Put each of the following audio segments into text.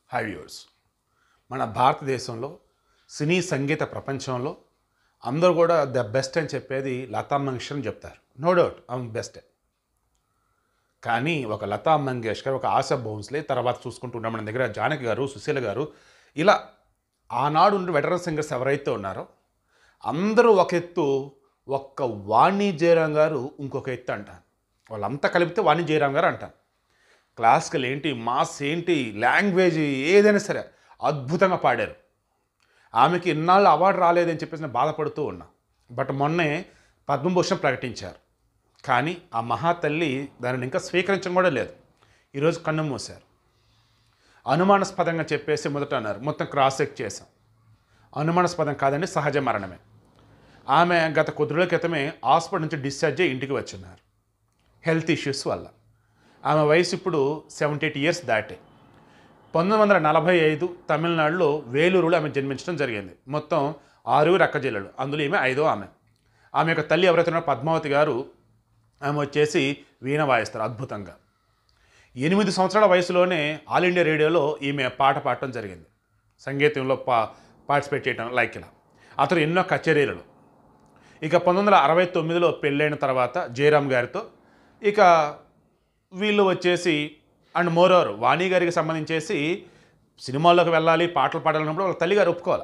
high viewers మన భారతదేశంలో సినీ సంగీత ప్రపంచంలో అందరూ కూడా ద బెస్ట్ అని చెప్పేది లతా మంగేష్కర్ అని చెప్తారు నో డౌట్ ఆమె బెస్టే కానీ ఒక లతా మంగేష్కర్ ఒక ఆశా భోన్స్లే తర్వాత చూసుకుంటున్నాం మన దగ్గర జానకి గారు సుశీల గారు ఇలా ఆనాడు ఉండే వెటరన్ సింగర్స్ ఎవరైతే ఉన్నారో అందరూ ఒక ఎత్తు ఒక్క వాణి జయరాం గారు ఇంకొక ఎత్తు అంటారు వాళ్ళంతా కలిపితే వాణి జయరాం గారు అంటారు క్లాసికల్ ఏంటి మాస్ ఏంటి లాంగ్వేజ్ ఏదైనా సరే అద్భుతంగా పాడారు ఆమెకి ఇన్నాళ్ళు అవార్డు రాలేదని చెప్పేసి నేను బాధపడుతూ ఉన్నా బట్ మొన్నే పద్మభూషణ్ ప్రకటించారు కానీ ఆ మహాతల్లి దానిని ఇంకా స్వీకరించడం కూడా లేదు ఈరోజు కన్ను మూశారు అనుమానాస్పదంగా చెప్పేసి మొదట అన్నారు మొత్తం క్రాస్ చెక్ చేశాం అనుమానాస్పదం కాదండి సహజ మరణమే ఆమె గత కొద్ది రోజుల క్రితమే హాస్పిటల్ నుంచి డిశ్చార్జ్ అయ్యి ఇంటికి వచ్చిన్నారు హెల్త్ ఇష్యూస్ వల్ల ఆమె వయసు ఇప్పుడు సెవెంటీ ఎయిట్ ఇయర్స్ దాటే పంతొమ్మిది వందల నలభై ఐదు తమిళనాడులో వేలూరులో ఆమె జన్మించడం జరిగింది మొత్తం ఆరుగురు అక్క జిల్లలు అందులో ఈమె ఐదో ఆమె ఆమె యొక్క తల్లి ఎవరైతే ఉన్నారో పద్మావతి గారు ఆమె వచ్చేసి వీణ వాయిస్తారు అద్భుతంగా ఎనిమిది సంవత్సరాల వయసులోనే ఆల్ ఇండియా రేడియోలో ఈమె పాట పాడటం జరిగింది సంగీతంలో పా పార్టిసిపేట్ చేయడం లైక్ ఇలా అతను ఎన్నో కచేరీలలో ఇక పంతొమ్మిది వందల అరవై తొమ్మిదిలో పెళ్ళైన తర్వాత జయరామ్ గారితో ఇక వీళ్ళు వచ్చేసి అండ్ మోరోవర్ వాణి గారికి సంబంధించేసి సినిమాల్లోకి వెళ్ళాలి పాటలు పాడాలన్నప్పుడు వాళ్ళ తల్లిగారు ఒప్పుకోవాలి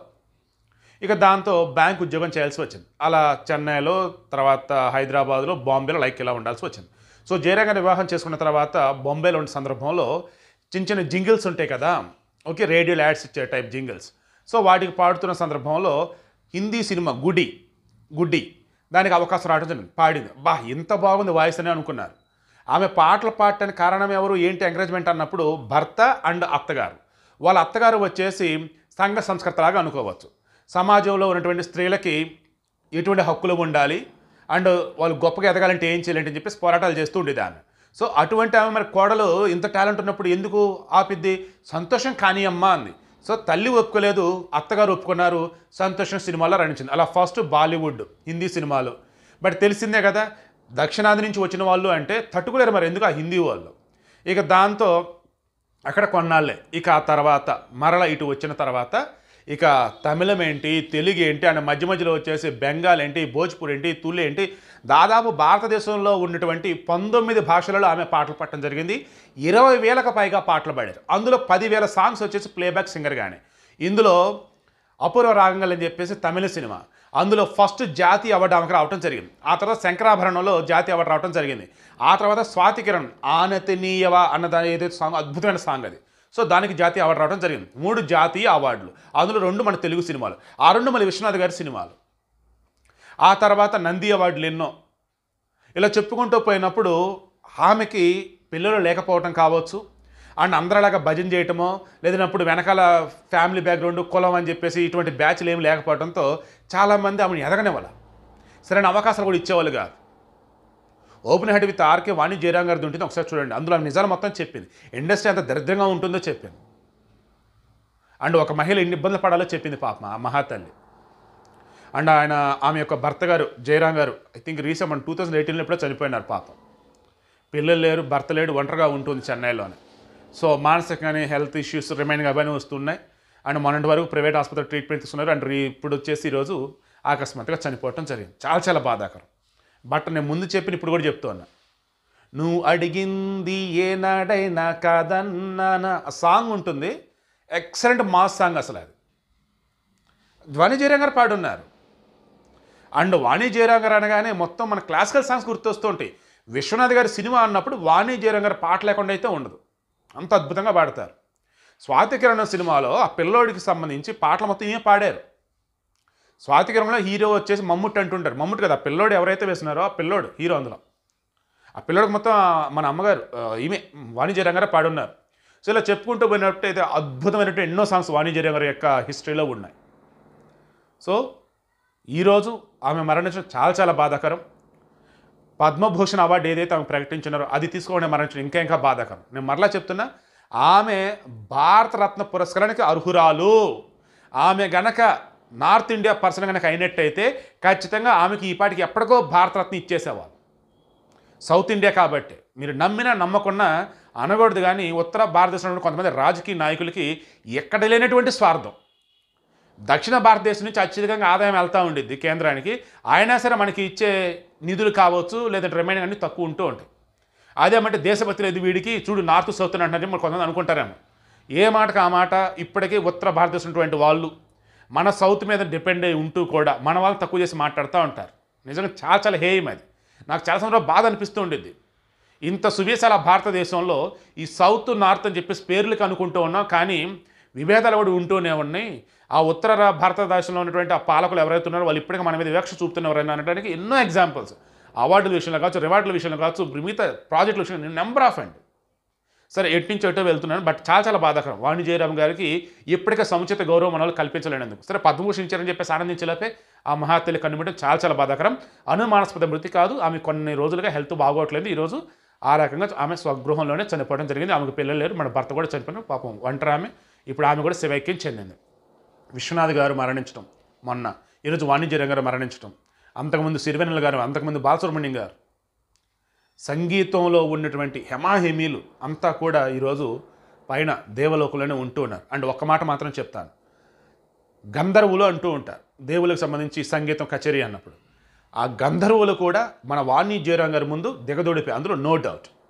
ఇక దాంతో బ్యాంక్ ఉద్యోగం చేయాల్సి వచ్చింది అలా చెన్నైలో తర్వాత హైదరాబాద్లో బాంబేలో లైక్ ఇలా ఉండాల్సి వచ్చింది సో జయరాం గారి వివాహం చేసుకున్న తర్వాత బాంబేలో ఉన్న సందర్భంలో చిన్న చిన్న జింగిల్స్ ఉంటాయి కదా ఓకే రేడియో యాడ్స్ ఇచ్చే టైప్ జింగిల్స్ సో వాటికి పాడుతున్న సందర్భంలో హిందీ సినిమా గుడి గుడ్డి దానికి అవకాశం రావడం జరిగింది పాడింది బా ఎంత బాగుంది వాయిస్ అని అనుకున్నారు ఆమె పాటలు పాడటానికి కారణం ఎవరు ఏంటి ఎంకరేజ్మెంట్ అన్నప్పుడు భర్త అండ్ అత్తగారు వాళ్ళ అత్తగారు వచ్చేసి సంఘ సంస్కృతలాగా అనుకోవచ్చు సమాజంలో ఉన్నటువంటి స్త్రీలకి ఎటువంటి హక్కులు ఉండాలి అండ్ వాళ్ళు గొప్పగా ఎదగాలంటే ఏం చేయాలంటే అని చెప్పేసి పోరాటాలు చేస్తూ ఉండేది ఆమె సో అటువంటి ఆమె మరి కోడలు ఇంత టాలెంట్ ఉన్నప్పుడు ఎందుకు ఆపిద్ది సంతోషం కానీ అమ్మా అంది సో తల్లి ఒప్పుకోలేదు అత్తగారు ఒప్పుకున్నారు సంతోషం సినిమాలో రణించింది అలా ఫస్ట్ బాలీవుడ్ హిందీ సినిమాలు బట్ తెలిసిందే కదా దక్షిణాది నుంచి వచ్చిన వాళ్ళు అంటే తట్టుకోలేరు మరి ఎందుకు ఆ హిందీ వాళ్ళు ఇక దాంతో అక్కడ కొన్నాళ్ళే ఇక ఆ తర్వాత మరల ఇటు వచ్చిన తర్వాత ఇక తమిళం ఏంటి తెలుగు ఏంటి అండ్ మధ్య మధ్యలో వచ్చేసి బెంగాల్ ఏంటి భోజ్పూర్ ఏంటి తులు ఏంటి దాదాపు భారతదేశంలో ఉన్నటువంటి పంతొమ్మిది భాషలలో ఆమె పాటలు పాడటం జరిగింది ఇరవై వేలకు పైగా పాటలు పాడారు అందులో పదివేల సాంగ్స్ వచ్చేసి ప్లేబ్యాక్ సింగర్ కానీ ఇందులో అపూర్వ రాగంగల్ అని చెప్పేసి తమిళ సినిమా అందులో ఫస్ట్ జాతీయ అవార్డు ఆమెకు రావడం జరిగింది ఆ తర్వాత శంకరాభరణంలో జాతీయ అవార్డు రావడం జరిగింది ఆ తర్వాత స్వాతి కిరణ్ ఆనతనీయవ అన్న దాని ఏదైతే సాంగ్ అద్భుతమైన సాంగ్ అది సో దానికి జాతీయ అవార్డు రావడం జరిగింది మూడు జాతీయ అవార్డులు అందులో రెండు మన తెలుగు సినిమాలు ఆ రెండు మన విశ్వనాథ్ గారి సినిమాలు ఆ తర్వాత నంది అవార్డులు ఎన్నో ఇలా చెప్పుకుంటూ పోయినప్పుడు ఆమెకి పిల్లలు లేకపోవటం కావచ్చు అండ్ అందరిలాగా భజన చేయటమో లేదన్నప్పుడు వెనకాల ఫ్యామిలీ బ్యాక్గ్రౌండ్ కులం అని చెప్పేసి ఇటువంటి బ్యాచ్లు ఏమి లేకపోవడంతో చాలామంది ఆమెను ఎదగనివ్వాలి సరైన అవకాశాలు కూడా ఇచ్చేవాళ్ళు కాదు open heart with RK Vani Jayaram గారిది ఉంటుంది ఒకసారి చూడండి అందులో ఆమె నిజాలు మొత్తం చెప్పింది ఇండస్ట్రీ అంత దరిద్రంగా ఉంటుందో చెప్పింది అండ్ ఒక మహిళ ఎన్ని ఇబ్బందులు పడాలో చెప్పింది పాప ఆ మహాతల్లి అండ్ ఆయన ఆమె యొక్క భర్త గారు Jayaram garu I think recent మన టూ థౌజండ్ ఎయిటీన్లో ఎప్పుడో చనిపోయినారు పాపం పిల్లలు లేరు భర్త లేడు ఒంటరిగా ఉంటుంది చెన్నైలోనే సో మానసికంగానే హెల్త్ ఇష్యూస్ రిమైనింగ్ అవన్నీ వస్తున్నాయి అండ్ మొన్నటి వరకు ప్రైవేట్ ఆసుపత్రి ట్రీట్మెంట్ తీసుకున్నారు అండ్ రీ- ఇప్పుడు వచ్చేసి ఈరోజు అకస్మాత్తుగా చనిపోవటం జరిగింది చాలా చాలా బాధాకరం బట్ నేను ముందు చెప్పిన ఇప్పుడు కూడా చెప్తున్నా నువ్వు అడిగింది ఏనాడైనా కాదన్నానా ఆ సాంగ్ ఉంటుంది ఎక్సలెంట్ మాస్ సాంగ్ అసలు అది ధ్వని జయరాం గారు పాడున్నారు అండ్ వాణి జయరాం గారు అనగానే మొత్తం మన క్లాసికల్ సాంగ్స్ గుర్తొస్తూ ఉంటాయి విశ్వనాథ్ గారి సినిమా అన్నప్పుడు వాణి జయరాం గారి పాట లేకుండా అయితే ఉండదు అంత అద్భుతంగా పాడతారు స్వాతి కిరణ్ సినిమాలో ఆ పిల్లోడికి సంబంధించి పాటలు మొత్తం ఈమె పాడారు స్వాతి కిరణ్లో హీరో వచ్చేసి మమ్ముట్ అంటుంటారు మమ్ముట్ కదా ఆ పిల్లోడు ఎవరైతే వేసినారో ఆ పిల్లోడు హీరో అందులో ఆ పిల్లోడికి మొత్తం మన అమ్మగారు ఆ, ఈమె వాణి జయరాం గారే పాడున్నారు సో ఇలా చెప్పుకుంటూ పోయినట్టు అయితే అద్భుతమైనటువంటి ఎన్నో సాంగ్స్ వాణి జయరాం గారి యొక్క హిస్టరీలో ఉన్నాయి సో ఈరోజు ఆమె మరణించడం చాలా చాలా బాధాకరం పద్మభూషణ్ అవార్డు ఏదైతే ఆమె ప్రకటించినారో అది తీసుకోవడం మరణించడం ఇంకా ఇంకా బాధాకరం నేను మరలా చెప్తున్నా ఆమె భారతరత్న పురస్కారానికి అర్హురాలు ఆమె గనక నార్త్ ఇండియా పర్సన్ కనుక అయినట్టయితే ఖచ్చితంగా ఆమెకి ఈ పాటికి ఎప్పటికో భారతరత్న ఇచ్చేసేవాళ్ళు సౌత్ ఇండియా కాబట్టి మీరు నమ్మినా నమ్మకున్నా అనకూడదు కానీ ఉత్తర భారతదేశంలో ఉన్న కొంతమంది రాజకీయ నాయకులకి ఎక్కడ లేనటువంటి స్వార్థం దక్షిణ భారతదేశం నుంచి అత్యధికంగా ఆదాయం వెళ్తూ ఉండిద్ది కేంద్రానికి అయినా సరే మనకి ఇచ్చే నిధులు కావచ్చు లేదంటే రిమైనింగ్ అన్ని తక్కువ ఉంటూ ఉంటాయి అదేమంటే దేశభక్తి లేదు వీడికి చూడు నార్త్ సౌత్ అని అంటారని మరి కొంతమంది అనుకుంటారేమో ఏ మాటకు ఆ మాట ఇప్పటికీ ఉత్తర భారతదేశం ఉన్నటువంటి వాళ్ళు మన సౌత్ మీద డిపెండ్ అయి ఉంటూ కూడా మన వాళ్ళు తక్కువ చేసి మాట్లాడుతూ ఉంటారు నిజంగా చాలా చాలా హేయం అది నాకు చాలా సందర్భంలో బాధ అనిపిస్తూ ఉండిద్ది ఇంత సువిశాల భారతదేశంలో ఈ సౌత్ నార్త్ అని చెప్పేసి పేర్లకు అనుకుంటూ ఉన్నాం కానీ విభేదాలు కూడా ఉంటూనే ఉన్నాయి ఆ ఉత్తర రా- భారతదేశంలో ఉన్నటువంటి ఆ పాలకులు ఎవరైతే ఉన్నారో వాళ్ళు ఇప్పటికీ మన మీద వివక్ష చూపుతున్నవారైనా అనడానికి ఎన్నో ఎగ్జాంపుల్స్ అవార్డుల విషయంలో కావచ్చు రివార్డుల విషయంలో కావచ్చు మిగతా ప్రాజెక్టుల విషయంలో నెంబర్ ఆఫ్ అండ్ సరే ఎటు నుంచి ఎటో వెళ్తున్నాను బట్ చాలా చాలా బాధాకరం వాణి జయరామ్ గారికి ఇప్పటికే సముచిత గౌరవం మన వాళ్ళు కల్పించలేనందుకు సరే పద్మభూషణ్ ఇచ్చారని చెప్పేసి ఆనందించలేపే ఆ మహాతల్లి కన్నుమిటం చాలా చాలా బాధాకరం అనుమానాస్పద మృతి కాదు ఆమె కొన్ని రోజులుగా హెల్త్ బాగోట్లేదు ఈరోజు ఆ రకంగా ఆమె స్వగృహంలోనే చనిపోవడం జరిగింది ఆమెకు పిల్లలు లేరు మన భర్త కూడా చనిపోయిన పాపం ఒంటరి ఆమె ఇప్పుడు ఆమె కూడా శివైక్యం చెందింది విశ్వనాథ్ గారు మరణించడం మొన్న ఈరోజు వాణిజ్య గారు మరణించడం అంతకుముందు సిరివెన్నెల గారు అంతకుముందు బాలసుబ్రహ్మణ్యం గారు సంగీతంలో ఉన్నటువంటి హెమాహెమీలు అంతా కూడా ఈరోజు పైన దేవలోకంలోనే ఉంటూ ఉన్నారు అండ్ ఒక్క మాట మాత్రం చెప్తాను గంధర్వులు అంటూ ఉంటారు దేవులకు సంబంధించి సంగీతం కచేరీ అన్నప్పుడు ఆ గంధర్వులు కూడా మన వాణి జయరాం గారి ముందు దిగదొడిపి అందులో నో డౌట్